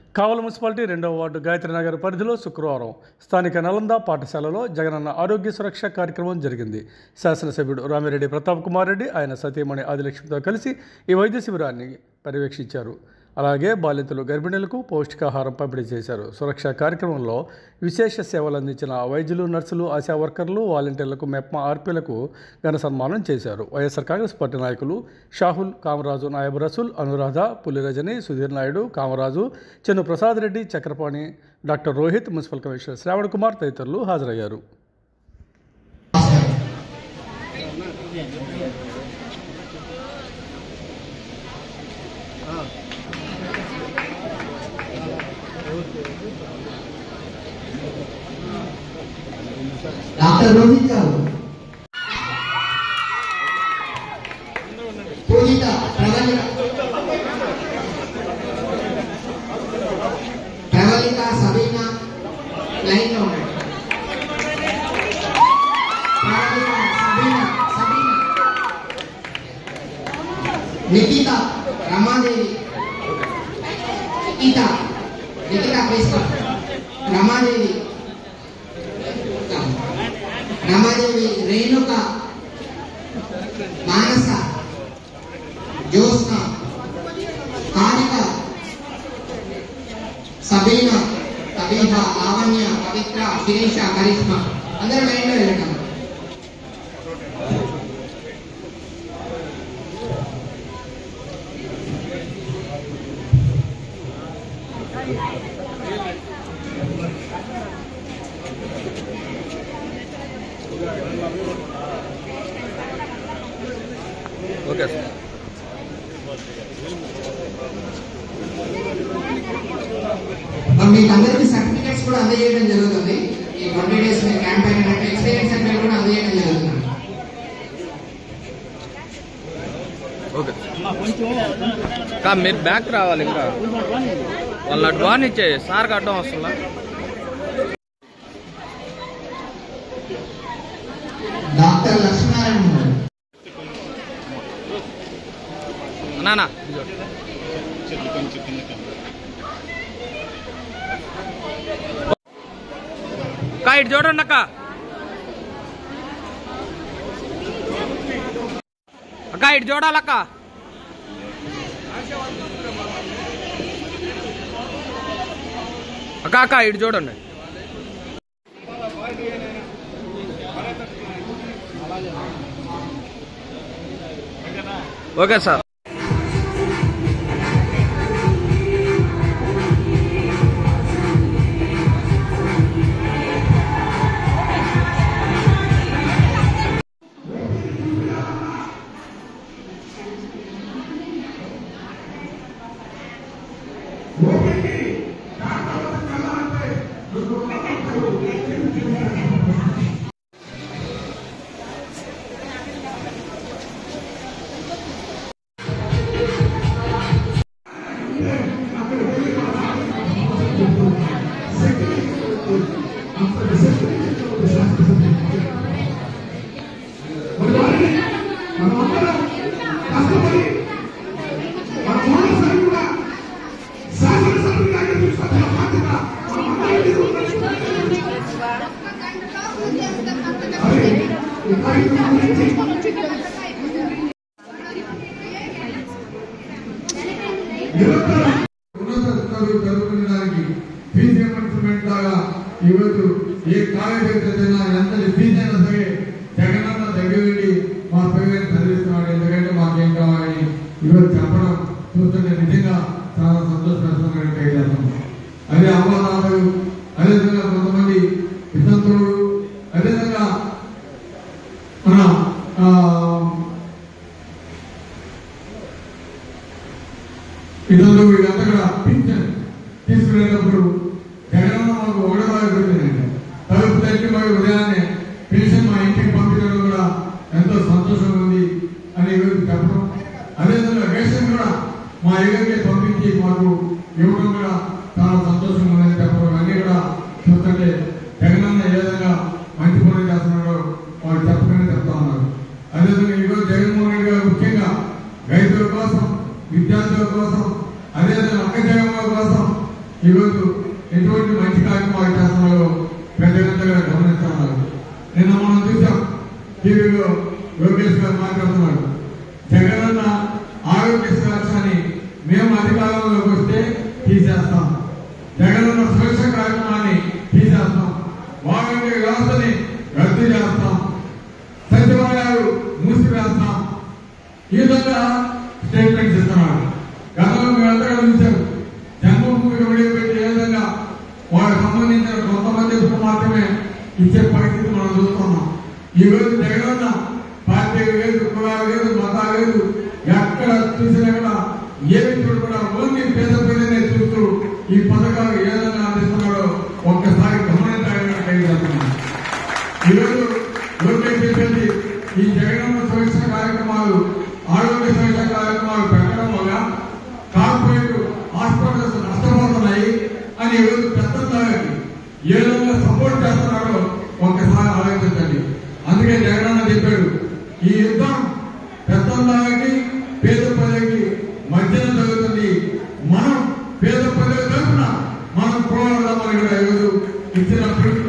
కావల municipality రెండవ ward Gayatri Nagar పరిధిలో శుక్రవారం స్థానిక నలంద పాఠశాలలో జగనన్న ఆరోగ్య సురక్ష కార్యక్రమం జరిగింది శాసనసభ్యుడు రామిరెడ్డి ప్రతాప్ కుమార్ రెడ్డి ఆయన సతీమణి ఆదిలక్ష్మితో కలిసి ఈ వైద్య శిబిరాన్ని పర్యవేక్షించారు అలాగే బాలింతలు గర్భిణులకు పౌష్టికాహారం పంపిణీ చేశారు సురక్ష కార్యక్రమంలో విశేష సేవలు అందించిన వైద్యులు నర్సులు ఆశా వర్కర్లు వాలంటీర్లకు మెప్మా ఆర్పీలకు ఘన సన్మానం చేశారు వైఎస్ఆర్ కాంగ్రెస్ పార్టీ నాయకులు Shahul Kamaraju Nayab Rasool Anuradha Pulirajani Sudheer Naidu Kamaraju Chennu Prasad Reddy Chakrapani doctor Rohit municipal commissioner Shravan Kumar తదితరులు హాజరయ్యారు డాక్టర్ రోహిత్ గారు పూజిత ప్రవళిక ప్రవళిక సబీనా లైన్ లో ఉండండి ప్రవళిక సబీనా సబీనా నిఖిత రమాదేవి నిఖిత నిఖిత ప్లీజ్ కమ్ రమాదేవి రమాదేవి రేణుక మానస జ్యోత్స్న కారిక సబీన కబీహ లావణ్య పవిత్ర శిరీష కరిష్మ అందరూ లైన్లో వెళ్ళటం ఓకే సార్ మరి మీకు అందరికీ సర్టిఫికెట్స్ కూడా అందజేయడం జరుగుతుంది ఈ ట్వంటీ డేస్ క్యాంపెయిన్ అంటే ఎక్స్పీరియన్స్ సర్టిఫికెట్ కూడా అందజేయడం జరుగుతుంది ఓకే కా మీరు బ్యాక్ రావాలి ఇంకా వాళ్ళ అటు బాగా ఇచ్చే సార్కి అడ్డం వస్తుందా డాక్టర్ లక్ష్మీనారాయణ గారు నానా అక్క ఇటు చూడండి అక్క అక్క ఇటు చూడాలక్క అక్క అక్క ఇటు చూడండి ఓకే సార్ ఉన్నత చదువు చదువుకునేదానికి ఫీజు రియంబర్స్మెంట్ లాగా ఈరోజు ఏ కాలేజీ చదివినా ఎంతటి ఫీజు అయినా సరే జగనన్న దగ్గర నుండి మా పిల్లల్ని చదివిస్తున్నాడు ఎందుకంటే మాకేం కావాలని ఈరోజు చెప్పడం చూస్తుంటే నిజంగా చాలా సంతోషకరమైన తెలియజేస్తాం అదే అమ్మనాథులు అదేవిధంగా కొంతమంది వితంతువులు అదేవిధంగా మన ఆ, ఇదంతా వీళ్ళంతా కూడా పింఛన్ తీసుకునేటప్పుడు జగనన్న మాకు ఒకటో తారీఖు వచ్చిందండి తలుపు తట్టి మరి ఉదయాన్నే పెన్షన్ మా ఇంటికి పంపించడం కూడా ఎంతో సంతోషంగా ఉంది అని ఈరోజు చెప్పడం అదేవిధంగా రేషన్ కూడా మా ఇళ్ళకి పంపించి మాకు ఇవ్వడం కూడా చాలా సంతోషంగా ఉందని చెప్పడం అన్నీ కూడా చూస్తుంటే జగనన్న ఏ విధంగా మంచి పనులు చేస్తున్నాడో వాళ్ళు చెప్పకనే చెప్తా ఉన్నారు అదేవిధంగా ఈరోజు జగన్మోహన్ రెడ్డి గారు ముఖ్యంగా రైతుల కోసం విద్యార్థుల కోసం అదేవిధంగా అక్క జగన్ల కోసం ఈరోజు ఎటువంటి మంచి కార్యక్రమాలు చేస్తున్నారో ప్రజలంతా కూడా గమనిస్తున్నారు నిన్న మనం చూసాం టీవీలో లోకేష్ గారు మాట్లాడుతున్నాడు జగనన్న ఆరోగ్య సురక్షని మేము అధికారంలోకి వస్తే తీసేస్తాం జగనన్న సురక్ష కార్యక్రమాన్ని తీసేస్తాం వారంటీ వ్యవస్థని రద్దు చేస్తాం సచివాలయాలు మూసివేస్తాం ఈ విధంగా స్టేట్మెంట్స్ ఇస్తున్నాడు గతంలో మీరంతా కూడా చూశారు జన్మభూమికి విడిపెట్టి ఏ విధంగా వాళ్ళకి సంబంధించిన కొంతమంది మాత్రమే ఇచ్చే పరిస్థితి మనం చూస్తున్నాం ఈ రోజు జగనన్న పార్టీ లేదు కులాలు లేదు మతాలు లేదు ఎక్కడ చూసినా కూడా ఏ వ్యక్తుడు కూడా ఓన్లీ పేద పేదనే చూస్తూ ఈ పథకాలు ఏ విధంగా అందిస్తున్నాడో ఒక్కసారి గమనించాలని తెలియజేస్తున్నాను ఈరోజు లోకేష్ చెప్పేది ఈ జగనన్న సురక్ష కార్యక్రమాలు ఆరోగ్య సురక్ష కార్యక్రమాలు పెట్టడం వల్ల కార్పొరేట్ హాస్పిటల్స్ నష్టపోతున్నాయి అని ఈరోజు పెద్దదానికి ఏ విధంగా సపోర్ట్ చేస్తున్నాడో ఒక్కసారి ఆలోచించండి అందుకే జగనన్న చెప్పాడు ఈ యుద్ధం పెద్దదానికి పేద ప్రజలకి మధ్యన జరుగుతుంది మనం పేద ప్రజల తరఫున మనం పోరాడదామని కూడా ఈరోజు ఇచ్చిన పిలుపు